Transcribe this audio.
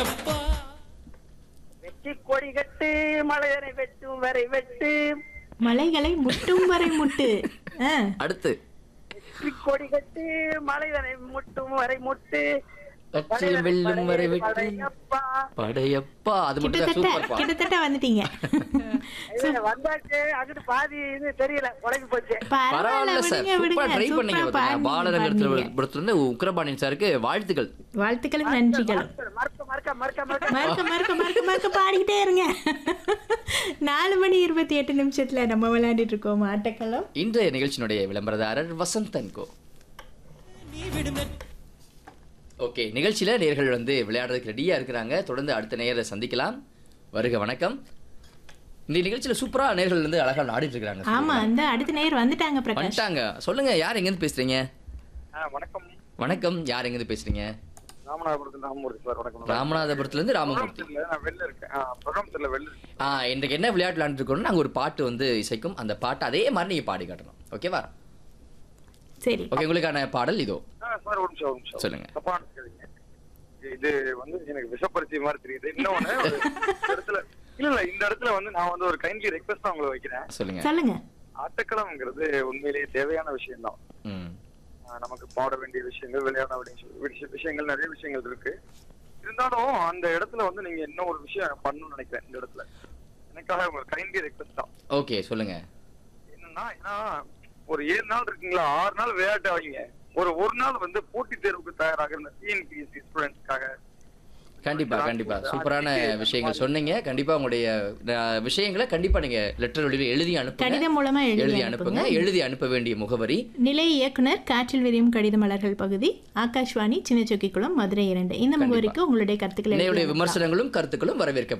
படையப்பா வெற்றி கொடி கட்டு மலையனை வெட்டும் வரை வெட்டு மலைகளை முட்டும் வரை முட்டு ஆ, அடுத்து வெற்றி கொடி கட்டு மலையனை முட்டும் வரை முட்டு கட்சியில் வெல்லும் வரை வெற்றி படையப்பா படையப்பா அது மட்டும் தான் கிட்டத்தட்ட சூப்பர்ப்பா கிட்டத்தட்ட வந்துட்டீங்க இது வந்தாச்சு அங்கிட்டு பாதி இது தெரியல குழம்பி போச்சு பரவாயில்ல சார் விடுங்க சூப்பரா விடுங்க ட்ரை பண்ணீங்க சூப்பரா பாத்தீங்களா பாடுனீங்க. பாலரங்கத்துல இருந்து உக்ரபாண்டியன் சாருக்கு வாழ்த்துக்கள் வாழ்த்துக்களும் நன்றிகளும் மறக்க மறக்க மறக்க மறக்க மறக்க மறக்க மறக்க மறக்க பாடிக்கிட்டே இருங்க நாலு மணி இருபத்தி எட்டு நிமிஷத்துல நம்ம விளையாடிட்டு இருக்கோம் ஆட்டக்களம் இன்றைய நிகழ்ச்சியினுடைய விளம்பரதாரர் வசந்தன் கோ ஓகே நிகழ்ச்சியில நேர்கள் வந்து விளையாடுறதுக்கு ரெடியா இருக்கிறாங்க தொடர்ந்து அடுத்த நேயரை சந்திக்கலாம் வருக வணக்கம் இந்த நிகழ்ச்சியில சூப்பரா நேர்கள் வந்து அழகா ஆடிட்டு இருக்காங்க ஆமா அந்த அடுத்த நேர் வந்துட்டாங்க பிரகாஷ் வந்துட்டாங்க சொல்லுங்க யார் எங்க இருந்து பேசுறீங்க வணக்கம் வணக்கம் யார் எங்க இருந்து பேசுறீங்க ராமநாதபுரத்துல ராமமூர்த்தி சார் வணக்கம் ராமநாதபுரத்துல இருந்து ராமமூர்த்தி இல்ல நான் வெளில இருக்கேன் பிரதமத்துல வெளில இருக்கேன் ஆ இன்றைக்கு என்ன விளையாட்டு விளையாண்டுருக்கோம்னா நாங்கள் ஒரு பாட்டு வந்து இசைக்கும் அந்த பாட்டு அதே மாதிரி நீங்க பாடி காட்டணும் ஓகேவா சரி ஓகே உங்களுக்கான பாடல் இதோ சார் ஒரு நிமிஷம் ஒரு நிமிஷம் சொல்லுங்க. தப்பா நினைக்காதீங்க. இது வந்து எனக்கு விஷப்பரிச்சை மாதிரி தெரியுது இன்னொன்னு ஒரு இந்த இடத்துல இல்ல இல்ல இந்த இடத்துல வந்து நான் வந்து ஒரு கைண்ட்லி ரெக்வஸ்ட் உங்களை வைக்கிறேன் சொல்லுங்க சொல்லுங்க ஆட்டக்களம்ங்கிறது உண்மையிலேயே தேவையான விஷயம் தான் ம் நமக்கு பாட வேண்டிய விஷயங்கள் விளையாட வேண்டிய விஷய- விஷயங்கள் நிறைய விஷயங்கள் இருக்கு இருந்தாலும் அந்த இடத்துல வந்து நீங்க இன்னும் ஒரு விஷயம் பண்ணணும்னு நினைக்கிறேன் இந்த இடத்துல எனக்காக உங்க கைண்ட்லி ரெக்வஸ்ட் தான் ஓகே சொல்லுங்க என்னன்னா ஏன்னா ஒரு ஏழு நாள் இருக்குங்களா ஆறு நாள் விளையாட்டு ஆவீங்க ஒரு ஒரு நாள் வந்து போட்டித் தேர்வுக்கு தயாராக இருந்த டிஎன்பிஎஸ்சி ஸ்டூடெண்ட்ஸ்க்காக கண்டிப்பா கண்டிப்பா சூப்பரான விஷயங்கள் சொன்னீங்க கண்டிப்பா உங்களுடைய அஹ், விஷயங்களை கண்டிப்பா நீங்க லெட்டர் வழியில் எழுதி அனுப்புங்க கடிதம் மூலமா எழுதி எழுதி அனுப்புங்க அனுப்புங்க எழுதி அனுப்ப வேண்டிய முகவரி நிலை இயக்குனர் காற்றில் விரியும் கடித மலர்கள் பகுதி ஆகாஷ்வாணி சின்னச்சொக்கிக்குளம் மதுரை இரண்டு இந்த முகவரிக்கு உங்களுடைய கருத்துக்களை எழுதி என்னுடைய அனுப்பலாம். விமர்சனங்களும் கருத்துக்களும் வரவேற்க